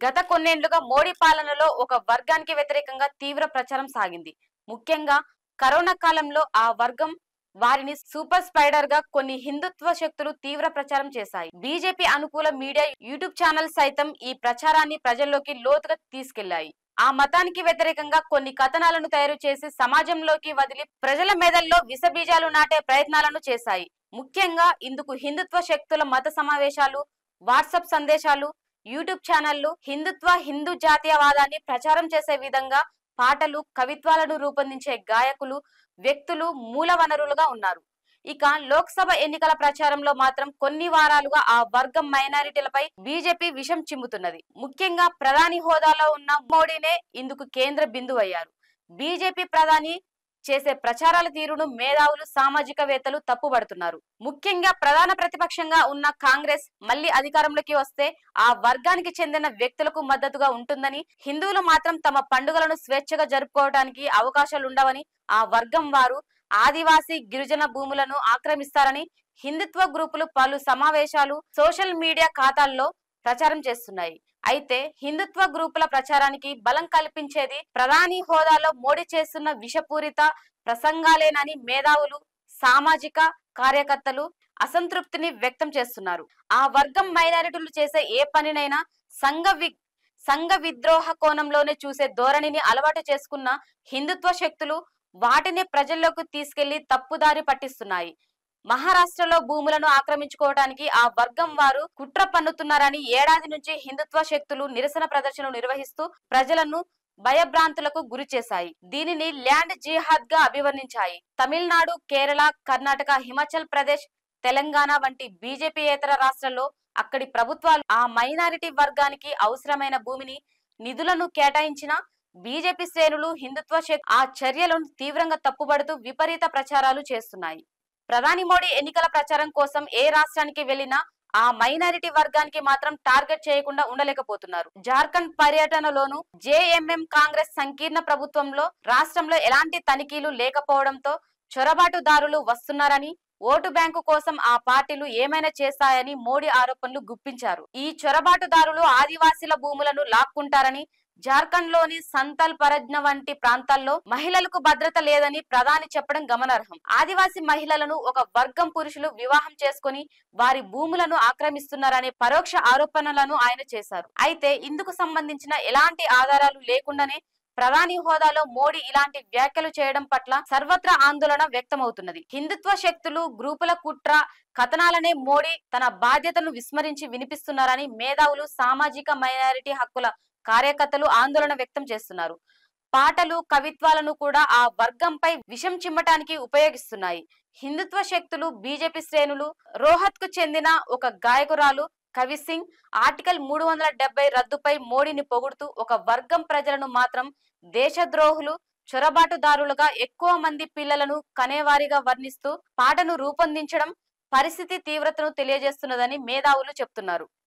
గత కొన్నేళ్లుగా మోడీ పాలనలో ఒక వర్గానికి వ్యతిరేకంగా తీవ్ర ప్రచారం సాగింది ముఖ్యంగా కరోనా కాలంలో ఆ వర్గం వారిని సూపర్ స్పైడర్ గా కొన్ని హిందుత్వ శక్తులు తీవ్ర ప్రచారం చేశాయి బీజేపీ అనుకూల మీడియా యూట్యూబ్ ఛానల్ సైతం ఈ ప్రచారాన్ని ప్రజల్లోకి లోతుగా తీసుకెళ్లాయి ఆ మతానికి వ్యతిరేకంగా కొన్ని కథనాలను తయారు చేసి సమాజంలోకి వదిలి ప్రజల మెదల్లో విషబీజాలు నాటే ప్రయత్నాలను చేశాయి ముఖ్యంగా ఇందుకు హిందుత్వ శక్తుల మత సమావేశాలు వాట్సాప్ సందేశాలు యూట్యూబ్ ఛానళ్లు హిందుత్వ హిందూ జాతీయవాదాన్ని ప్రచారం చేసే విధంగా పాటలు కవిత్వాలను రూపొందించే గాయకులు వ్యక్తులు మూల వనరులుగా ఉన్నారు ఇక లోక్సభ ఎన్నికల ప్రచారంలో మాత్రం కొన్ని వారాలుగా ఆ వర్గం మైనారిటీలపై బీజేపీ విషం చిమ్ముతున్నది ముఖ్యంగా ప్రధాని హోదాలో ఉన్న మోడీనే ఇందుకు కేంద్ర బిందువయ్యారు బీజేపీ ప్రధాని చేసే ప్రచారాల తీరును మేధావులు సామాజికవేత్తలు తప్పుపడుతున్నారు ముఖ్యంగా ప్రధాన ప్రతిపక్షంగా ఉన్న కాంగ్రెస్ మళ్లీ అధికారంలోకి వస్తే ఆ వర్గానికి చెందిన వ్యక్తులకు మద్దతుగా ఉంటుందని హిందువులు మాత్రం తమ పండుగలను స్వేచ్ఛగా జరుపుకోవడానికి అవకాశాలుండవని ఆ వర్గం వారు ఆదివాసీ గిరిజన భూములను ఆక్రమిస్తారని హిందుత్వ గ్రూపులు పలు సమావేశాలు సోషల్ మీడియా ఖాతాల్లో ప్రచారం చేస్తున్నాయి అయితే హిందుత్వ గ్రూపుల ప్రచారానికి బలం కల్పించేది ప్రధాని హోదాలో మోడీ చేస్తున్న విషపూరిత ప్రసంగాలేనని మేధావులు సామాజిక కార్యకర్తలు అసంతృప్తిని వ్యక్తం చేస్తున్నారు ఆ వర్గం మైనారిటీలు చేసే ఏ పనినైనా సంఘ వి సంఘ విద్రోహ కోణంలోనే చూసే ధోరణిని అలవాటు చేసుకున్న హిందుత్వ శక్తులు వాటిని ప్రజల్లోకి తీసుకెళ్లి తప్పుదారి పట్టిస్తున్నాయి మహారాష్ట్రలో భూములను ఆక్రమించుకోవడానికి ఆ వర్గం వారు కుట్ర పన్నుతున్నారని ఏడాది నుంచి హిందుత్వ శక్తులు నిరసన ప్రదర్శనలు నిర్వహిస్తూ ప్రజలను భయభ్రాంతులకు గురి చేశాయి దీనిని ల్యాండ్ జిహాద్ గా అభివర్ణించాయి తమిళనాడు కేరళ కర్ణాటక హిమాచల్ ప్రదేశ్ తెలంగాణ వంటి బీజేపీయేతర రాష్ట్రాల్లో అక్కడి ప్రభుత్వాలు ఆ మైనారిటీ వర్గానికి అవసరమైన భూమిని నిధులను కేటాయించిన బీజేపీ శ్రేణులు హిందుత్వ శక్తి ఆ చర్యలను తీవ్రంగా తప్పుబడుతూ విపరీత ప్రచారాలు చేస్తున్నాయి ప్రధాని మోడీ ఎన్నికల ప్రచారం కోసం ఏ రాష్ట్రానికి వెళ్లినా ఆ మైనారిటీ వర్గానికి మాత్రం టార్గెట్ చేయకుండా ఉండలేకపోతున్నారు జార్ఖండ్ పర్యటనలోను జేఎంఎం కాంగ్రెస్ సంకీర్ణ ప్రభుత్వంలో రాష్ట్రంలో ఎలాంటి తనిఖీలు లేకపోవడంతో చొరబాటుదారులు వస్తున్నారని ఓటు బ్యాంకు కోసం ఆ పార్టీలు ఏమైనా చేస్తాయని మోడీ ఆరోపణలు గుప్పించారు ఈ చొరబాటుదారులు ఆదివాసీల భూములను లాక్కుంటారని జార్ఖండ్ లోని సంతల్ పరజ్ఞ వంటి ప్రాంతాల్లో మహిళలకు భద్రత లేదని ప్రధాని చెప్పడం గమనార్హం ఆదివాసీ మహిళలను ఒక వర్గం పురుషులు వివాహం చేసుకుని వారి భూములను ఆక్రమిస్తున్నారనే పరోక్ష ఆరోపణలను ఆయన చేశారు అయితే ఇందుకు సంబంధించిన ఎలాంటి ఆధారాలు లేకుండానే ప్రధాని హోదాలో మోడీ ఇలాంటి వ్యాఖ్యలు చేయడం పట్ల సర్వత్రా ఆందోళన వ్యక్తమవుతున్నది హిందుత్వ శక్తులు గ్రూపుల కుట్ర కథనాలనే మోడీ తన బాధ్యతను విస్మరించి వినిపిస్తున్నారని మేధావులు సామాజిక మైనారిటీ హక్కుల కార్యకర్తలు ఆందోళన వ్యక్తం చేస్తున్నారు పాటలు కవిత్వాలను కూడా ఆ వర్గంపై విషం చిమ్మటానికి ఉపయోగిస్తున్నాయి హిందుత్వ శక్తులు బీజేపీ శ్రేణులు రోహత్ కు చెందిన ఒక గాయకురాలు కవి సింగ్ ఆర్టికల్ మూడు వందల డెబ్బై రద్దుపై మోడీని పొగుడుతూ ఒక వర్గం ప్రజలను మాత్రం దేశద్రోహులు చొరబాటుదారులుగా ఎక్కువ మంది పిల్లలను కనేవారిగా వర్ణిస్తూ పాటను రూపొందించడం పరిస్థితి తీవ్రతను తెలియజేస్తున్నదని మేధావులు చెప్తున్నారు